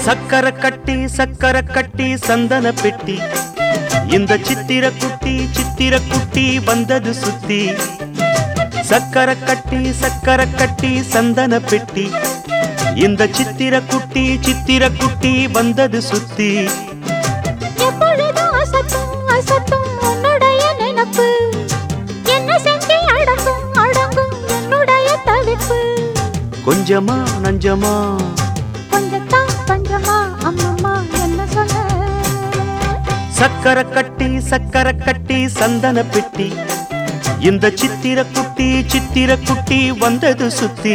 சக்கர கட்டி சக்கர கட்டி சந்தன பெட்டி இந்த சித்திர குட்டி சித்திர குட்டி வந்தது சுத்தி சக்கர கட்டி சக்கர கட்டி சந்தன பெட்டி இந்த சித்திர குட்டி சித்திர குட்டி வந்தது சுத்தி எப்பொழுதும் அசத்தும் அசத்தும் உன்னுடைய நினப்பு என்ன செஞ்சு அடங்கும் அடங்கும் என்னுடைய தவிப்பு கொஞ்சமா நஞ்சமா கொஞ்சத்தான் பஞ்சமா அம்மம்மா என்ன சொல்ல சக்கர கட்டி சக்கர கட்டி சந்தன பெட்டி இந்த சித்திர குட்டி சித்திர குட்டி வந்தது சுத்தி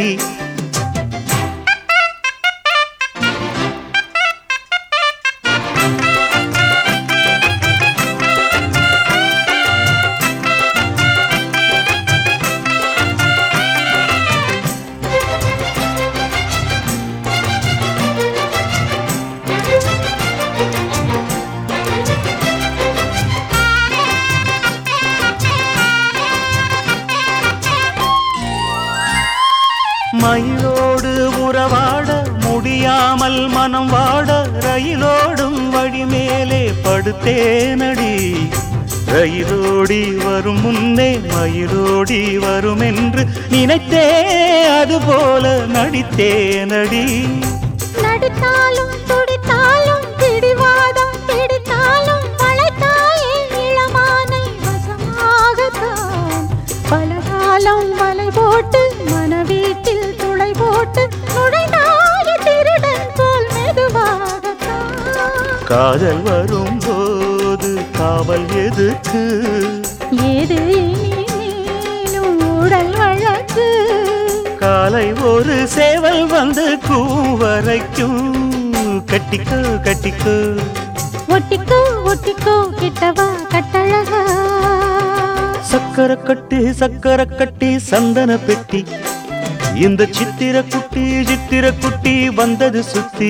மயிலோடு உறவாட முடியாமல் மனம் வாட ரயிலோடும் வழி மேலே படுத்தேனடி ரயிலோடி வரும் முன்னே மயிலோடி வரும் என்று நினைத்தே அதுபோல நடித்தேனடி நடித்தாலும் துடித்தாலும் பிடிவாதம் பிடித்தாலும் வளைத்தாயே இளமானை வசமாகத்தான் பலகாலம் வலை போட்டு மனவீட்டில் துளை போட்டு நுழைந்தாய திருடன் போல் மெதுவாகத்தான் காதல் வரும்போது காவல் எதுக்கு ஏது இனி நீளும் உடல் வழக்கு காலை ஒரு சேவல் வந்து கூவரைக்கும் கட்டிக்கோ கட்டிக்கோ ஒட்டிக்கோ ஒட்டிக்கோ கிட்டவா கட்டழகா சக்கர கட்டி சக்கர கட்டி சந்தன பெட்டி இந்த சித்திர குட்டி சித்திர குட்டி வந்தது சுத்தி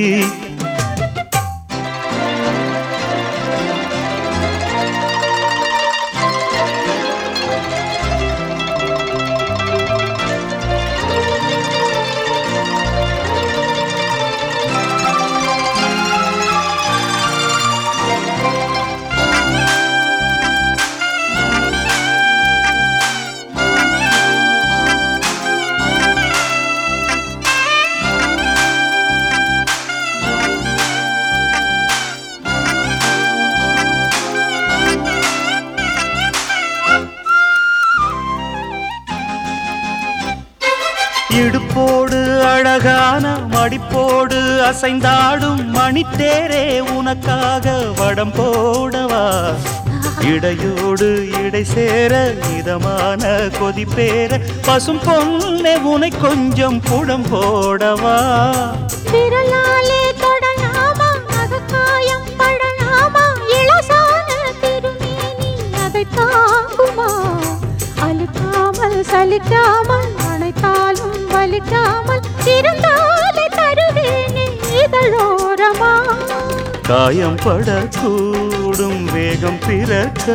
இடுப்போடு அழகான மடிப்போடு அசைந்தாடும் மணித்தேரே உனக்காக வடம் போடவா இடையோடு இடை சேர இதமான கொதிப்பேர பசும் பொண்ணே உனை கொஞ்சம் புடம் போடவா விரலாலே தொடலாமா அகக்காயம் படலாமா இளசான திருமேனி அதை தாங்குமா அழுக்காமல் சலிக்காமல் அணைத்தாலும் வலிக்காமல் இருந்தாலே தருவேனே இதழோரமா காயம் படக்கூடும் வேகம் பிறக்க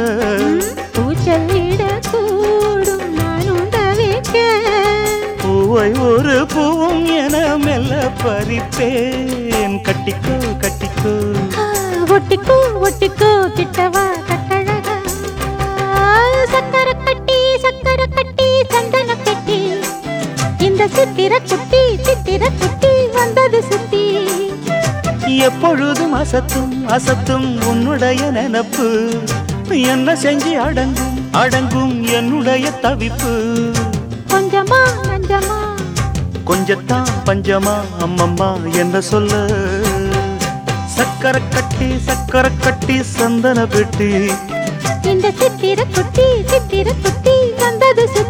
பூச்சலிடக்கூடும் நானும் தவிக்க பூவை ஒரு பூவும் என மெல்ல பறிப்பேன் கட்டிக்கோ கட்டிக்கோ ஆ, ஒட்டிக்கோ ஒட்டிக்கோ கிட்டவா கட்டழகா சக்கர கட்டி சக்கர கட்டி சந்தன கட்டி இந்த சித்திர குட்டி சித்திர குட்டி வந்தது சுத்தி எப்பொழுதும் அசத்தும் அசத்தும் உன்னுடைய நினப்பு என்ன செஞ்சு அடங்கும் அடங்கும் என்னுடைய தவிப்பு கொஞ்சமா நஞ்சமா கொஞ்சத்தான் பஞ்சமா அம்மம்மா என்ன சொல்ல சக்கர கட்டி சக்கர கட்டி சந்தன பெட்டி இந்த சித்திர குட்டி சித்திர குட்டி வந்தது சுத்தி